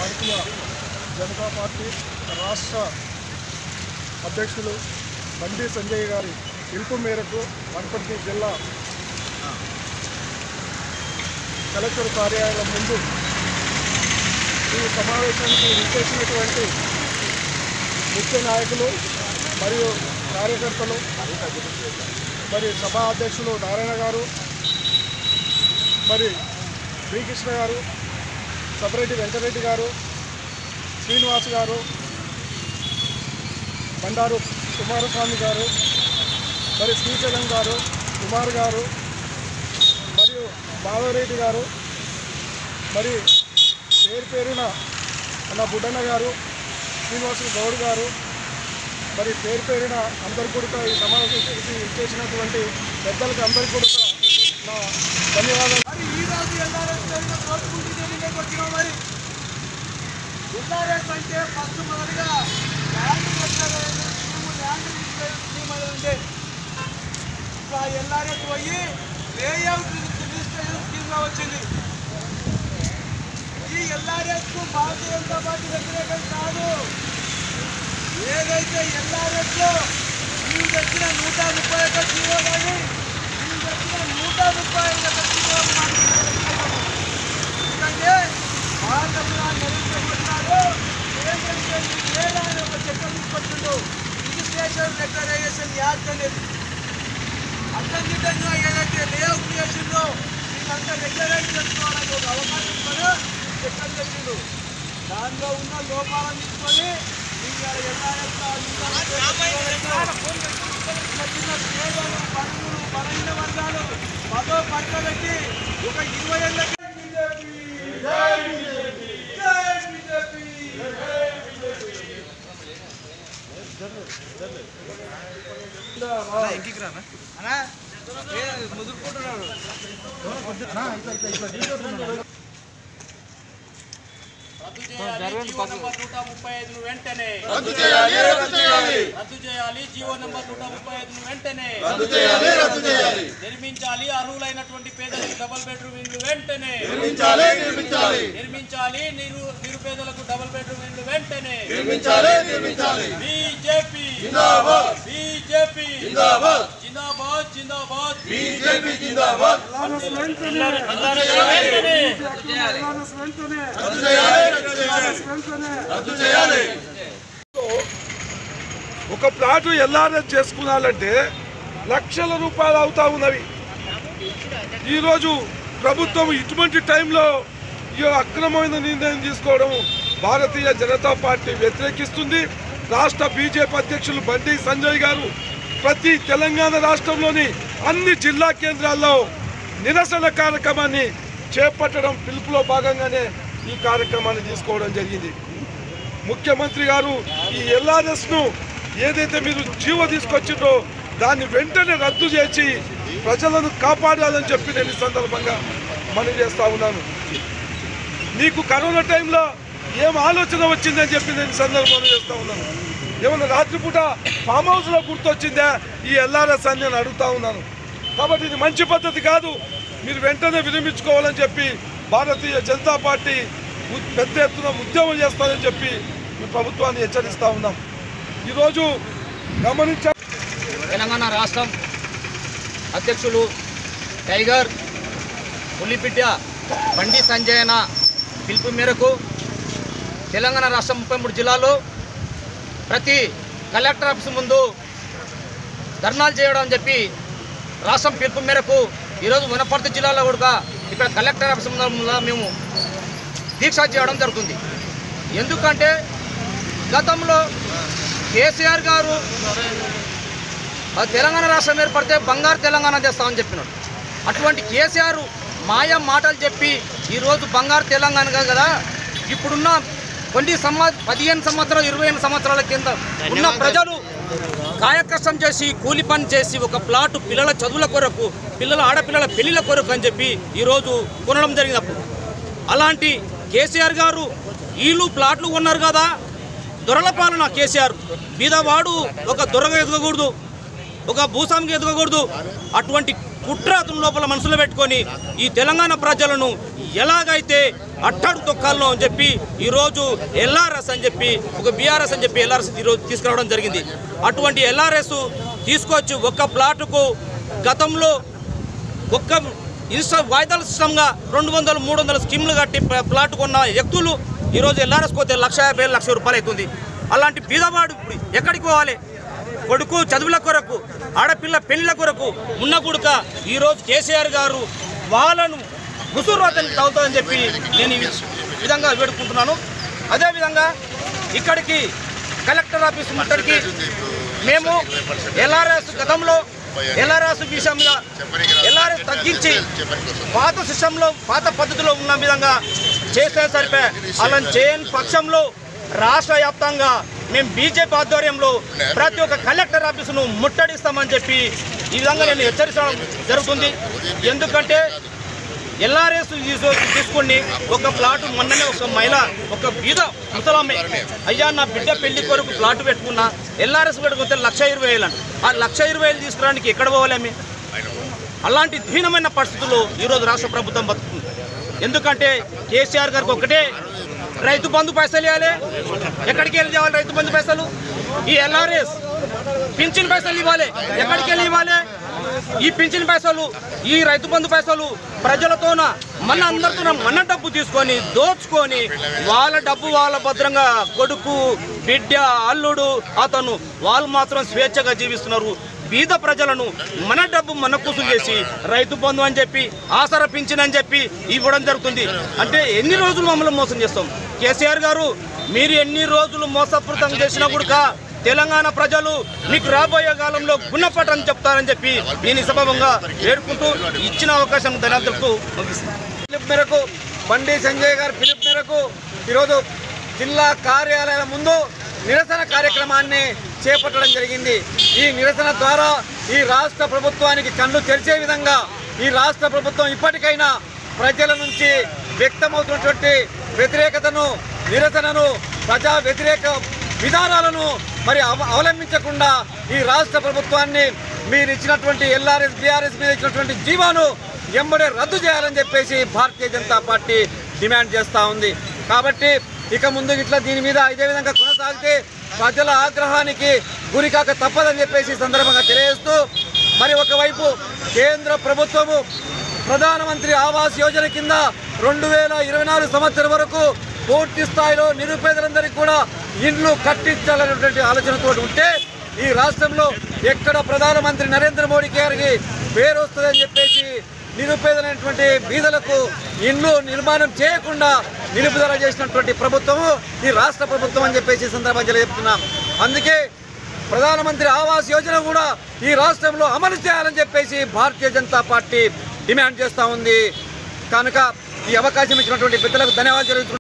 భారతీయ Janata party రాష్ట్ర అధ్యక్షులు బండి సంజయ్ గారి పిలుపు మేరకు వనపర్తి జిల్లా కలెక్టర్ కార్యాలయం ముందు ఈ సమావేశానికి విచ్చేసినటువంటి ముఖ్య నాయకులు మరియు కార్యకర్తలు మరి సభా అధ్యక్షులు నారాయణ గారు మరి శ్రీకృష్ణ గారు సబరెడ్డి వెంకటరెడ్డి గారు శ్రీనివాస్ గారు బండారు కుమారస్వామి గారు మరి శ్రీశైలం గారు కుమార్ గారు మరియు మాధవరెడ్డి గారు మరి పేరు పేరున అన్న బుడ్డన్న గారు శ్రీనివాసులు గౌడ్ గారు మరి పేరు పేరున అందరు కూడా ఈ సమావేశానికి ఇచ్చేసినటువంటి పెద్దలకు అందరికీ కూడా నా ధన్యవాదాలు మరి ఈ రోజు ఎల్ఆర్ఎస్ జరిగిన కోర్టుకుంటూ జరిగే వచ్చినాం మరి ఎల్ఆర్ఎస్ అంటే ఫస్ట్ మొదలుగా land registration scheme land registration scheme అని ఉండే ఇప్పుడు ఆ ఎల్ఆర్ఎస్ పోయి లేఅవుట్ రిజిస్ట్రేషన్ స్కీమ్గా వచ్చింది ఈ ఎల్ఆర్ఎస్ కు భారతీయ జనతా పార్టీ వ్యతిరేకం కాదు ఏదైతే ఎల్ఆర్ఎస్ లో మీరు తెచ్చిన నూట ముప్పై ఒక్క జీవో కానీ మీరు తెచ్చిన నూట ముప్పై ఒక్క జీవో ఎందుకంటే భారతంలో నరేంద్రమోదీనాడు కేంద్రం లేదా అని ఒక చట్టం తీసుకొచ్చిండు రిజిస్ట్రేషన్ డిక్లరేషన్ యాక్ట్ అనేది అర్థంగా ఏదైతే లేఅవుట్ చేసిందో మీకంతా రెగ్యులరైజ్ చేసుకోవడానికి ఒక అవకాశం ఇవ్వను చట్టం తెచ్చిండు దానిలో ఉన్న లోపాలను తీసుకొని మీకు ఆడ ఎల్ఆర్ఎస్ పన్నులు బలహీన వర్గాలు పదో పట్ల పెట్టి ఒక ఇరవై ఏళ్ళకి రద్దు చేయాలి జీవో నంబర్ నూట ముప్పై ఐదును వెంటనే రద్దు చేయాలి రద్దు చేయాలి రద్దు చేయాలి జీవో నంబర్ నూట ముప్పై ఐదును వెంటనే రద్దు చేయాలి రద్దు చేయాలి నిర్మించాలి అర్హులైనటువంటి పేదలకు డబుల్ బెడ్రూమ్ ఇల్లు వెంటనే నిర్మించాలి నిర్మించాలి నిర్మించాలి నిరు నిరుపేదలకు డబుల్ బెడ్రూమ్ ఇల్లు వెంటనే నిర్మించాలి నిర్మించాలి బీజేపీ జిందాబాద్ బీజేపీ జిందాబాద్ జిందాబాద్ జిందాబాద్ బీజేపీ జిందాబాద్ రద్దు చేయాలి రద్దు చేయాలి రద్దు చేయాలి ఒక ప్లాటు ఎల్ఆర్ఎస్ చేసుకున్నాలంటే లక్షల రూపాయలు అవుతా ఉన్నవి ఈరోజు ప్రభుత్వం ఇటువంటి టైంలో ఈ అక్రమమైన నిర్ణయం తీసుకోవడం భారతీయ జనతా పార్టీ వ్యతిరేకిస్తుంది రాష్ట్ర బీజేపీ అధ్యక్షులు బండి సంజయ్ గారు ప్రతి తెలంగాణ రాష్ట్రంలోని అన్ని జిల్లా కేంద్రాల్లో నిరసన కార్యక్రమాన్ని చేపట్టడం పిలుపులో భాగంగానే ఈ కార్యక్రమాన్ని తీసుకోవడం జరిగింది ముఖ్యమంత్రి గారు ఈ ఎల్ఆర్ఎస్ ను ఏదైతే మీరు జీవో తీసుకొచ్చిండ్రో దాన్ని వెంటనే రద్దు చేసి ప్రజలను కాపాడాలని చెప్పి నేను ఈ సందర్భంగా మనవి చేస్తా ఉన్నాను నీకు కరోనా టైంలో ఏం ఆలోచన వచ్చిందని చెప్పి నేను ఈ సందర్భంగా చేస్తా ఉన్నాను ఏమన్నా రాత్రిపూట ఫామ్ హౌస్లో గుర్తొచ్చిందా ఈ ఎల్ఆర్ఎస్ అని నేను అడుగుతా ఉన్నాను కాబట్టి ఇది మంచి పద్ధతి కాదు మీరు వెంటనే విరమించుకోవాలని చెప్పి భారతీయ జనతా పార్టీ ఉ- పెద్ద ఎత్తున ఉద్యమం చేస్తానని చెప్పి మీ ప్రభుత్వాన్ని హెచ్చరిస్తా ఉన్నాం ఈరోజు గమనించ తెలంగాణ రాష్ట్రం అధ్యక్షులు టైగర్ పులిపిట్ట బండి సంజయన పిలుపు మేరకు తెలంగాణ రాష్ట్రం ముప్పై మూడు జిల్లాల్లో ప్రతి కలెక్టర్ ఆఫీస్ ముందు ధర్నాలు చేయడం అని చెప్పి రాష్ట్రం పిలుపు మేరకు ఈరోజు వనపర్తి జిల్లాలో కూడా ఇక్కడ కలెక్టర్ ఆఫీస్ ముందు మేము దీక్ష చేయడం జరుగుతుంది ఎందుకంటే గతంలో కేసీఆర్ గారు ఆ తెలంగాణ రాష్ట్రం ఏర్పడితే బంగారు తెలంగాణ తెస్తామని చెప్పినాడు అటువంటి కేసీఆర్ మాయ మాటలు చెప్పి ఈరోజు బంగారు తెలంగాణ కదా ఇప్పుడున్న కొన్ని సంవ పదిహేను సంవత్సరాలు ఇరవై ఐదు సంవత్సరాల కింద ఉన్న ప్రజలు కాయకష్టం చేసి కూలి పని చేసి ఒక ప్లాట్ పిల్లల చదువుల కొరకు పిల్లల ఆడపిల్లల పెళ్లిల కొరకు అని చెప్పి ఈరోజు కొనడం జరిగినప్పుడు అలాంటి కేసీఆర్ గారు వీళ్ళు ప్లాట్లు కొన్నారు కదా దొరల పాలన కేసీఆర్ బీదవాడు ఒక దొరగా ఎదగకూడదు ఒక భూస్వామికి ఎదగకూడదు అటువంటి కుట్ర అతని లోపల మనసులో పెట్టుకొని ఈ తెలంగాణ ప్రజలను ఎలాగైతే అట్టడు తొక్కాలో అని చెప్పి ఈరోజు ఎల్ఆర్ఎస్ అని చెప్పి ఒక బీఆర్ఎస్ అని చెప్పి ఎల్ఆర్ఎస్ ఈరోజు తీసుకురావడం జరిగింది అటువంటి ఎల్ఆర్ఎస్ తీసుకొచ్చి ఒక్క ప్లాటుకు గతంలో ఒక్క ఇన్స్టా వాయిదాల సిస్టమ్గా రెండు వందలు మూడు వందల స్కీమ్లు కట్టి ప్ల- ప్లాట్ కొన్న వ్యక్తులు ఈరోజు ఎల్ఆర్ఎస్ పోతే లక్ష యాభై వేలు, లక్ష రూపాయలు అవుతుంది అలాంటి బీదవాడు ఇప్పుడు ఎక్కడికి పోవాలి కొడుకు చదువుల కొరకు ఆడపిల్ల పెళ్లిల కొరకు ఉన్న కొడుక ఈరోజు కేసీఆర్ గారు వాళ్ళను ముసూరు అతనికి తగ్గుతుందని చెప్పి నేను ఈ విధంగా వేడుకుంటున్నాను అదేవిధంగా ఇక్కడికి కలెక్టర్ ఆఫీస్ ముట్టడికి మేము ఎల్ఆర్ఎస్ గతంలో ఎల్ఆర్ఎస్ విషయంగా ఎల్ఆర్ఎస్ తగ్గించి పాత సిస్టంలో పాత పద్ధతిలో ఉన్న విధంగా చేస్తే సరిపే అలా చేయని పక్షంలో రాష్ట్ర వ్యాప్తంగా మేము బీజేపీ ఆధ్వర్యంలో ప్రతి ఒక్క కలెక్టర్ ఆఫీసును ముట్టడిస్తామని చెప్పి ఈ విధంగా నేను హెచ్చరించడం జరుగుతుంది ఎందుకంటే ఎల్ఆర్ఎస్ తీసుకుని ఒక ప్లాట్ మొన్ననే ఒక మహిళ ఒక బీద ముసలామె అయ్యా నా బిడ్డ పెళ్లి కొరకు ప్లాట్ పెట్టుకున్నా ఎల్ఆర్ఎస్ పెట్టుకుంటే లక్ష ఇరవై వేలు అంట ఆ లక్ష ఇరవై వేలు తీసుకురావడానికి ఎక్కడ పోవాలేమి అలాంటి దీనమైన పరిస్థితుల్లో ఈరోజు రాష్ట్ర ప్రభుత్వం బతుకుతుంది ఎందుకంటే కేసీఆర్ గారికి ఒకటే రైతు బంధు పైసలు ఇవ్వాలి ఎక్కడికి వెళ్ళి తేవాలి రైతు బంధు పైసలు ఈ ఎల్ఆర్ఎస్ పింఛన్ పైసలు ఇవ్వాలి ఎక్కడికి వెళ్ళి ఇవ్వాలి ఈ పింఛన్ పైసలు ఈ రైతు బంధు పైసలు ప్రజలతోన మన అందరితో మన డబ్బు తీసుకొని దోచుకొని వాళ్ళ డబ్బు వాళ్ళ భద్రంగా కొడుకు బిడ్డ అల్లుడు అతను వాళ్ళు మాత్రం స్వేచ్ఛగా జీవిస్తున్నారు బీద ప్రజలను మన డబ్బు మన కూసులు చేసి రైతు బంధు అని చెప్పి ఆసర పింఛన్ అని చెప్పి ఇవ్వడం జరుగుతుంది అంటే ఎన్ని రోజులు మమ్మల్ని మోసం చేస్తాం కేసీఆర్ గారు మీరు ఎన్ని రోజులు మోసపూరితం చేసినా కూడా తెలంగాణ ప్రజలు మీకు రాబోయే కాలంలో గుణపటని చెప్తారని చెప్పి నేను ఈ సభంగా వేడుకుంటూ ఇచ్చిన అవకాశం ధన్యవాదాలకు ముగిస్తాను పిలుపు మేరకు బండి సంజయ్ గారి పిలుపు మేరకు ఈరోజు జిల్లా కార్యాలయాల ముందు నిరసన కార్యక్రమాన్ని చేపట్టడం జరిగింది ఈ నిరసన ద్వారా ఈ రాష్ట్ర ప్రభుత్వానికి కళ్ళు తెరిచే విధంగా ఈ రాష్ట్ర ప్రభుత్వం ఇప్పటికైనా ప్రజల నుంచి వ్యక్తమవుతున్నటువంటి వ్యతిరేకతను నిరసనను ప్రజా వ్యతిరేక విధానాలను మరి అవ- అవలంబించకుండా ఈ రాష్ట్ర ప్రభుత్వాన్ని మీరు ఇచ్చినటువంటి ఎల్ఆర్ఎస్ బీఆర్ఎస్ మీద ఇచ్చినటువంటి జీవాను ఎంబడే రద్దు చేయాలని చెప్పేసి భారతీయ జనతా పార్టీ డిమాండ్ చేస్తూ ఉంది కాబట్టి ఇక ముందు ఇట్లా దీని మీద ఇదే విధంగా కొనసాగితే ప్రజల ఆగ్రహానికి గురికాక తప్పదని చెప్పేసి ఈ సందర్భంగా తెలియజేస్తూ మరి ఒకవైపు కేంద్ర ప్రభుత్వము ప్రధానమంత్రి ఆవాస్ యోజన కింద రెండు వేల ఇరవై నాలుగు సంవత్సరం వరకు పూర్తి స్థాయిలో నిరుపేదలందరికీ కూడా ఇండ్లు కట్టించాలనేటువంటి ఆలోచనతో ఉంటే ఈ రాష్ట్రంలో ఎక్కడ ప్రధానమంత్రి నరేంద్ర మోడీ గారికి పేరు వస్తుందని చెప్పేసి నిరుపేదలైనటువంటి బీదలకు ఇండ్లు నిర్మాణం చేయకుండా నిలుపుదల చేసినటువంటి ప్రభుత్వము ఈ రాష్ట్ర ప్రభుత్వం అని చెప్పేసి ఈ సందర్భంగా చెప్తున్నాం అందుకే ప్రధానమంత్రి ఆవాస్ యోజన కూడా ఈ రాష్ట్రంలో అమలు చేయాలని చెప్పేసి భారతీయ జనతా పార్టీ డిమాండ్ చేస్తూ ఉంది కనుక ఈ అవకాశం ఇచ్చినటువంటి పెద్దలకు ధన్యవాదాలు తెలుపుతున్నాను